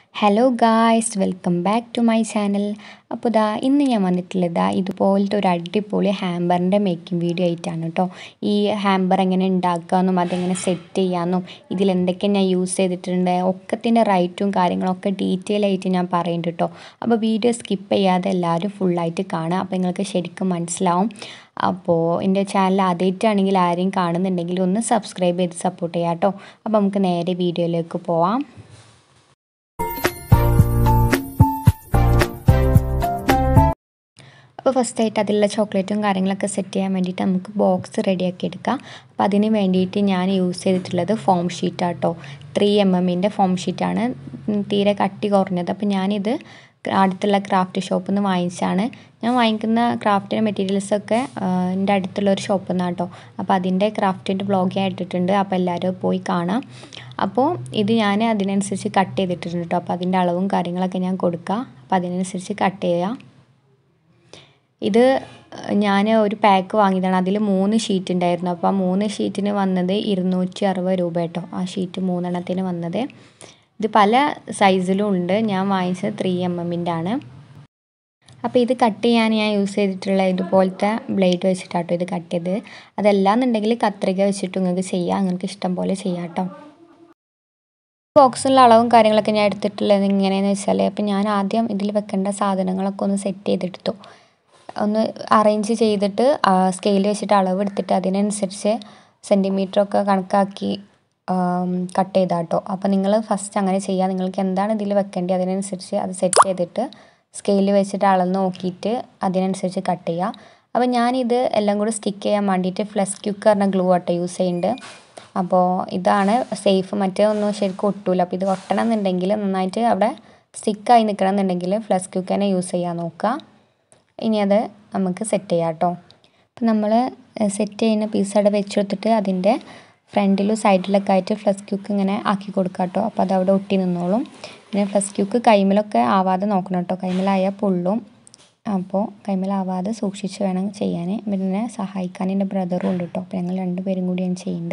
hello guys welcome back to my channel അപ്പോൾ ഇതാ ഇന്ന് ഞാൻ വന്നിട്ടുള്ളത് ദാ ഇതുപോലത്തെ ഒരു അടിപൊളി ഹാമ്പറിൻ്റെ മേക്കിംഗ് വീഡിയോ ആയിട്ടാണ് കേട്ടോ ഈ ഹാമ്പർ എങ്ങനെ ഉണ്ടാക്കാമെന്നും അതെങ്ങനെ സെറ്റ് ചെയ്യാമെന്നും ഇതിലെന്തൊക്കെ ഞാൻ യൂസ് ചെയ്തിട്ടുണ്ട് ഒക്കത്തിൻ്റെ റൈറ്റും കാര്യങ്ങളൊക്കെ ഡീറ്റെയിൽ ആയിട്ട് ഞാൻ പറയുന്നുണ്ട് കേട്ടോ അപ്പോൾ വീഡിയോ സ്കിപ്പ് ചെയ്യാതെ എല്ലാവരും ഫുള്ളായിട്ട് കാണുക അപ്പോൾ നിങ്ങൾക്ക് ശരിക്കും മനസ്സിലാവും അപ്പോൾ എൻ്റെ ചാനൽ ആദ്യമായിട്ടാണെങ്കിൽ ആരെയും കാണുന്നുണ്ടെങ്കിൽ ഒന്ന് സബ്സ്ക്രൈബ് ചെയ്ത് സപ്പോർട്ട് ചെയ്യാം കേട്ടോ അപ്പോൾ നമുക്ക് നേരെ വീഡിയോയിലേക്ക് പോവാം അപ്പോൾ ഫസ്റ്റായിട്ട് അതിലുള്ള ചോക്ലേറ്റും കാര്യങ്ങളൊക്കെ സെറ്റ് ചെയ്യാൻ വേണ്ടിയിട്ട് നമുക്ക് ബോക്സ് റെഡിയാക്കി എടുക്കാം അപ്പോൾ അതിന് വേണ്ടിയിട്ട് ഞാൻ യൂസ് ചെയ്തിട്ടുള്ളത് ഫോം ഷീറ്റാണ് കേട്ടോ ത്രീ എം എമ്മിൻ്റെ ഫോം ഷീറ്റാണ് തീരെ കട്ടി കുറഞ്ഞത് അപ്പോൾ ഞാനിത് അടുത്തുള്ള ക്രാഫ്റ്റ് ഷോപ്പിൽ നിന്ന് വാങ്ങിച്ചാണ് ഞാൻ വാങ്ങിക്കുന്ന ക്രാഫ്റ്റിൻ്റെ മെറ്റീരിയൽസൊക്കെ എൻ്റെ അടുത്തുള്ള ഒരു ഷോപ്പിൽ നിന്നാണ് കേട്ടോ അപ്പോൾ അതിൻ്റെ ക്രാഫ്റ്റിൻ്റെ ബ്ലോഗ് ഞാൻ ഇട്ടിട്ടുണ്ട് അപ്പോൾ എല്ലാവരും പോയി കാണാം അപ്പോൾ ഇത് ഞാൻ അതിനനുസരിച്ച് കട്ട് ചെയ്തിട്ടുണ്ട് കേട്ടോ അപ്പോൾ അതിൻ്റെ അളവും കാര്യങ്ങളൊക്കെ ഞാൻ കൊടുക്കാം അപ്പോൾ അതിനനുസരിച്ച് കട്ട് ചെയ്യാം ഇത് ഞാൻ ഒരു പാക്ക് വാങ്ങിയതാണ് അതിൽ മൂന്ന് ഷീറ്റ് ഉണ്ടായിരുന്നു അപ്പോൾ ആ മൂന്ന് ഷീറ്റിന് വന്നത് ഇരുന്നൂറ്റി അറുപത് രൂപ കേട്ടോ ആ ഷീറ്റ് മൂന്നെണ്ണത്തിന് വന്നത് ഇത് പല സൈസിലും ഉണ്ട് ഞാൻ വാങ്ങിച്ചത് ത്രീ എം എമ്മിൻ്റെ ആണ് അപ്പോൾ ഇത് കട്ട് ചെയ്യാൻ ഞാൻ യൂസ് ചെയ്തിട്ടുള്ള ഇതുപോലത്തെ ബ്ലേഡ് വെച്ചിട്ടാട്ടോ ഇത് കട്ട് ചെയ്ത് അതല്ലാന്നുണ്ടെങ്കിൽ കത്രിക വെച്ചിട്ട് നിങ്ങൾക്ക് ചെയ്യാം നിങ്ങൾക്ക് ഇഷ്ടം പോലെ ചെയ്യാം കേട്ടോ ബോക്സിലുള്ള അളവും കാര്യങ്ങളൊക്കെ ഞാൻ എടുത്തിട്ടുള്ളത് എങ്ങനെയാണെന്ന് വെച്ചാൽ അപ്പോൾ ഞാൻ ആദ്യം ഇതിൽ വെക്കേണ്ട സാധനങ്ങളൊക്കെ ഒന്ന് സെറ്റ് ചെയ്തെടുത്തു ഒന്ന് അറേഞ്ച് ചെയ്തിട്ട് സ്കെയിൽ വെച്ചിട്ട് അളവ് എടുത്തിട്ട് അതിനനുസരിച്ച് സെൻറ്റിമീറ്ററൊക്കെ കണക്കാക്കി കട്ട് ചെയ്താൽ കേട്ടോ അപ്പോൾ നിങ്ങൾ ഫസ്റ്റ് അങ്ങനെ ചെയ്യുക നിങ്ങൾക്ക് എന്താണ് ഇതിൽ വെക്കേണ്ടത് അതിനനുസരിച്ച് അത് സെറ്റ് ചെയ്തിട്ട് സ്കെയിൽ വെച്ചിട്ട് അളന്ന് നോക്കിയിട്ട് അതിനനുസരിച്ച് കട്ട് ചെയ്യുക അപ്പോൾ ഞാനിത് എല്ലാം കൂടി സ്റ്റിക്ക് ചെയ്യാൻ വേണ്ടിയിട്ട് ഫ്ലസ് ക്യൂക്ക് പറഞ്ഞ ഗ്ലൂ ആട്ടോ യൂസ് ചെയ്യുന്നുണ്ട് അപ്പോൾ ഇതാണ് സേഫ് മറ്റേ ഒന്നും ശരിക്കും ഒട്ടൂല അപ്പോൾ ഇത് ഒട്ടണം എന്നുണ്ടെങ്കിൽ നന്നായിട്ട് അവിടെ സ്റ്റിക്കായി നിൽക്കണം എന്നുണ്ടെങ്കിൽ ഫ്ലസ് ക്യൂക്ക് തന്നെ യൂസ് ചെയ്യാൻ നോക്കുക ഇനി അത് നമുക്ക് സെറ്റ് ചെയ്യാം കേട്ടോ അപ്പം നമ്മൾ സെറ്റ് ചെയ്യുന്ന പീസ് അവിടെ വെച്ചെടുത്തിട്ട് അതിൻ്റെ ഫ്രണ്ടിലും സൈഡിലൊക്കെ ആയിട്ട് ഫ്ലസ് ക്യൂക്ക് ഇങ്ങനെ ആക്കി കൊടുക്കുക കേട്ടോ അപ്പോൾ അത് അവിടെ ഒട്ടി നിന്നോളും പിന്നെ ഫ്ലസ് ക്യൂക്ക് കൈമിലൊക്കെ ആവാതെ നോക്കണം കേട്ടോ കൈമിലായാൽ പൊള്ളും അപ്പോൾ കൈമിലാവാതെ സൂക്ഷിച്ച് വേണം ചെയ്യാൻ പിന്നെ സഹായിക്കാൻ എൻ്റെ ബ്രദറും ഉണ്ട് കേട്ടോ അപ്പോൾ ഞങ്ങൾ രണ്ടുപേരും കൂടിയാണ് ചെയ്യുന്നുണ്ട്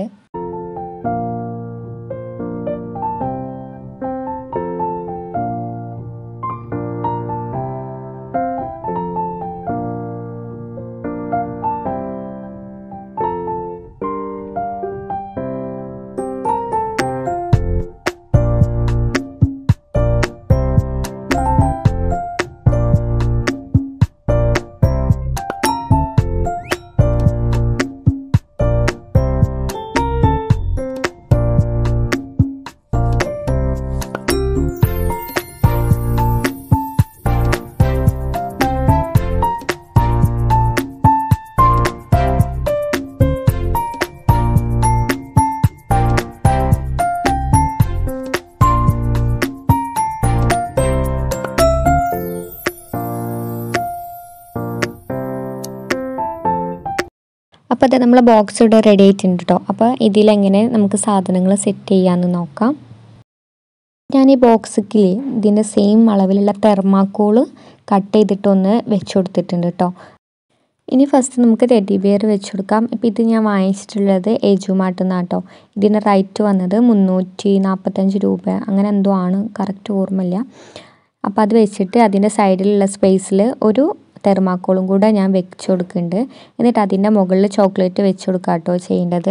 അപ്പോൾ അത് നമ്മളെ ബോക്സ് ഇവിടെ റെഡി ആയിട്ടുണ്ട് കേട്ടോ അപ്പോൾ ഇതിലെങ്ങനെ നമുക്ക് സാധനങ്ങൾ സെറ്റ് ചെയ്യാമെന്ന് നോക്കാം ഞാൻ ഈ ബോക്സിൽ ഇതിൻ്റെ സെയിം അളവിലുള്ള തെർമാക്കോള് കട്ട് ചെയ്തിട്ടൊന്ന് വെച്ച് കൊടുത്തിട്ടുണ്ട് കേട്ടോ ഇനി ഫസ്റ്റ് നമുക്ക് ടെഡി ബിയർ വെച്ച് കൊടുക്കാം ഇപ്പോൾ ഇത് ഞാൻ വാങ്ങിച്ചിട്ടുള്ളത് എജുമാർട്ടിൽ നിന്നാണ് കേട്ടോ ഇതിൻ്റെ റേറ്റ് വന്നത് മുന്നൂറ്റി നാൽപ്പത്തഞ്ച് രൂപ അങ്ങനെ എന്തോ ആണ് കറക്റ്റ് ഓർമ്മയില്ല അപ്പോൾ അത് വെച്ചിട്ട് അതിൻ്റെ സൈഡിലുള്ള സ്പേസിൽ ഒരു തെർമാക്കോളും കൂടെ ഞാൻ വെച്ച് കൊടുക്കുന്നുണ്ട് എന്നിട്ട് അതിൻ്റെ മുകളിൽ ചോക്ലേറ്റ് വെച്ച് കൊടുക്കുക കേട്ടോ ചെയ്യേണ്ടത്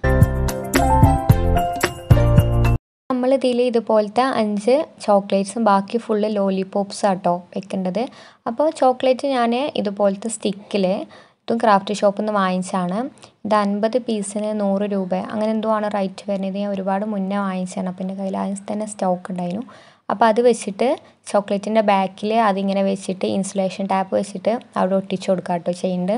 നമ്മൾ ഇതിൽ ഇതുപോലത്തെ അഞ്ച് ചോക്ലേറ്റ്സും ബാക്കി ഫുള്ള് ലോലിപോപ്സ് ആട്ടോ വെക്കേണ്ടത് അപ്പോൾ ചോക്ലേറ്റ് ഞാൻ ഇതുപോലത്തെ സ്റ്റിക്കിൽ ഇതും ക്രാഫ്റ്റ് ഷോപ്പിൽ നിന്ന് വാങ്ങിച്ചാണ് ഇത് അൻപത് പീസിന് നൂറ് രൂപ അങ്ങനെ എന്തോ ആണ് റേറ്റ് വരുന്നത് ഞാൻ ഒരുപാട് മുന്നേ വാങ്ങിച്ചാണ് അപ്പോൾ എൻ്റെ കയ്യിൽ ആദ്യം തന്നെ സ്റ്റോക്ക് ഉണ്ടായിരുന്നു അപ്പോൾ അത് വെച്ചിട്ട് ചോക്ലേറ്റിൻ്റെ ബാക്കിൽ അതിങ്ങനെ വെച്ചിട്ട് ഇൻസുലേഷൻ ടാപ്പ് വെച്ചിട്ട് അവിടെ ഒട്ടിച്ചു കൊടുക്കുക കേട്ടോ ചെയ്യുന്നുണ്ട്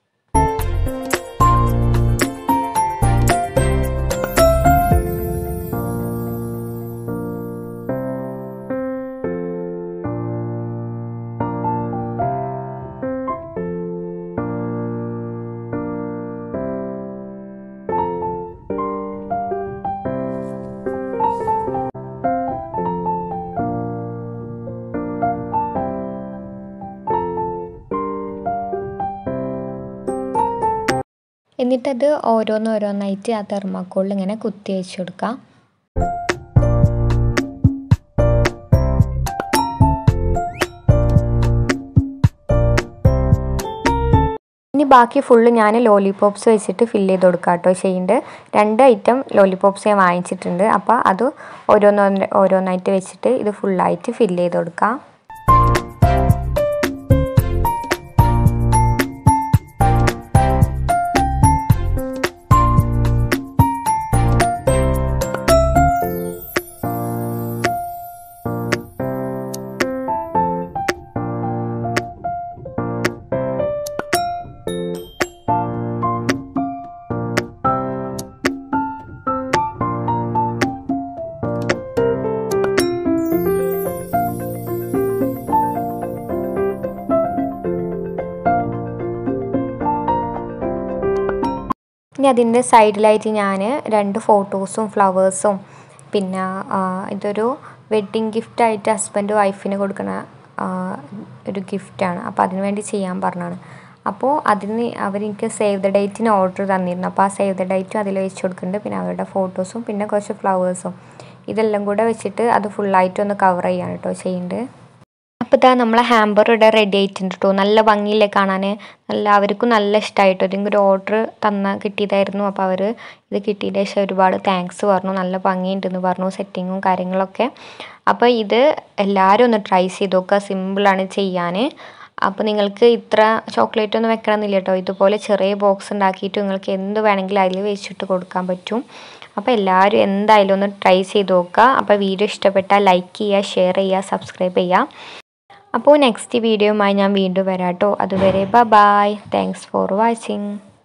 എന്നിട്ടത് ഓരോന്നോരോന്നായിട്ട് ആ തെർമാക്കോളിൽ ഇങ്ങനെ കുത്തി വെച്ച് കൊടുക്കാം ബാക്കി ഫുള്ള് ഞാൻ ലോലിപോപ്സ് വെച്ചിട്ട് ഫില്ല് ചെയ്ത് കൊടുക്കാം കേട്ടോ ചെയ്യുന്നുണ്ട് രണ്ട് ഐറ്റം ലോലിപോപ്സ് ഞാൻ വാങ്ങിച്ചിട്ടുണ്ട് അപ്പോൾ അത് ഓരോന്ന് ഓരോന്നായിട്ട് വെച്ചിട്ട് ഇത് ഫുള്ളായിട്ട് ഫില്ല് ചെയ്ത് കൊടുക്കാം ഇനി അതിൻ്റെ സൈഡിലായിട്ട് ഞാൻ രണ്ട് ഫോട്ടോസും ഫ്ലവേഴ്സും പിന്നെ ആ, ഇതൊരു വെഡ്ഡിങ് ഗിഫ്റ്റായിട്ട് ഹസ്ബൻഡ് വൈഫിന് കൊടുക്കുന്ന ആ, ഒരു ഗിഫ്റ്റാണ് അപ്പോൾ അതിന് വേണ്ടി ചെയ്യാൻ പറഞ്ഞാണ് അപ്പോൾ അതിന് അവരെനിക്ക് സേവ് ദ ഡേറ്റിന് ഓർഡർ തന്നിരുന്നു അപ്പോൾ ആ സേവ് ദ ഡേറ്റും അതിൽ വെച്ച് കൊടുക്കുന്നുണ്ട് പിന്നെ അവരുടെ ഫോട്ടോസും പിന്നെ കുറച്ച് ഫ്ലവേഴ്സും ഇതെല്ലാം കൂടെ വെച്ചിട്ട് അത് ഫുള്ളായിട്ട് ഒന്ന് കവർ ചെയ്യാണ് കേട്ടോ ചെയ്യുന്നുണ്ട് അപ്പോൾ ഇതാ നമ്മളെ ഹാമ്പർ ഇവിടെ റെഡി ആയിട്ടുണ്ട് കേട്ടോ നല്ല ഭംഗിയില്ലേ കാണാൻ നല്ല അവർക്കും നല്ല ഇഷ്ടമായിട്ടോ ഇതിൻ്റെ ഒരു ഓർഡർ തന്ന കിട്ടിയതായിരുന്നു അപ്പോൾ അവർ ഇത് കിട്ടിയതിന് ശേഷം ഒരുപാട് താങ്ക്സ് പറഞ്ഞു നല്ല ഭംഗിയുണ്ടെന്ന് പറഞ്ഞു സെറ്റിങ്ങും കാര്യങ്ങളൊക്കെ അപ്പോൾ ഇത് എല്ലാവരും ഒന്ന് ട്രൈ ചെയ്ത് നോക്കുക സിമ്പിളാണ് ചെയ്യാൻ അപ്പോൾ നിങ്ങൾക്ക് ഇത്ര ചോക്ലേറ്റ് ഒന്നും വെക്കണമെന്നില്ല കേട്ടോ ഇതുപോലെ ചെറിയ ബോക്സ് ഉണ്ടാക്കിയിട്ട് നിങ്ങൾക്ക് എന്ത് വേണമെങ്കിലും അതിൽ വെച്ചിട്ട് കൊടുക്കാൻ പറ്റും അപ്പോൾ എല്ലാവരും എന്തായാലും ഒന്ന് ട്രൈ ചെയ്ത് നോക്കുക അപ്പോൾ വീഡിയോ ഇഷ്ടപ്പെട്ടാൽ ലൈക്ക് ചെയ്യുക ഷെയർ ചെയ്യുക സബ്സ്ക്രൈബ് ചെയ്യുക അപ്പോൾ നെക്സ്റ്റ് വീഡിയോയുമായി ഞാൻ വീണ്ടും വരാം കേട്ടോ അതുവരെ ബ ബായ് താങ്ക്സ് ഫോർ വാച്ചിങ്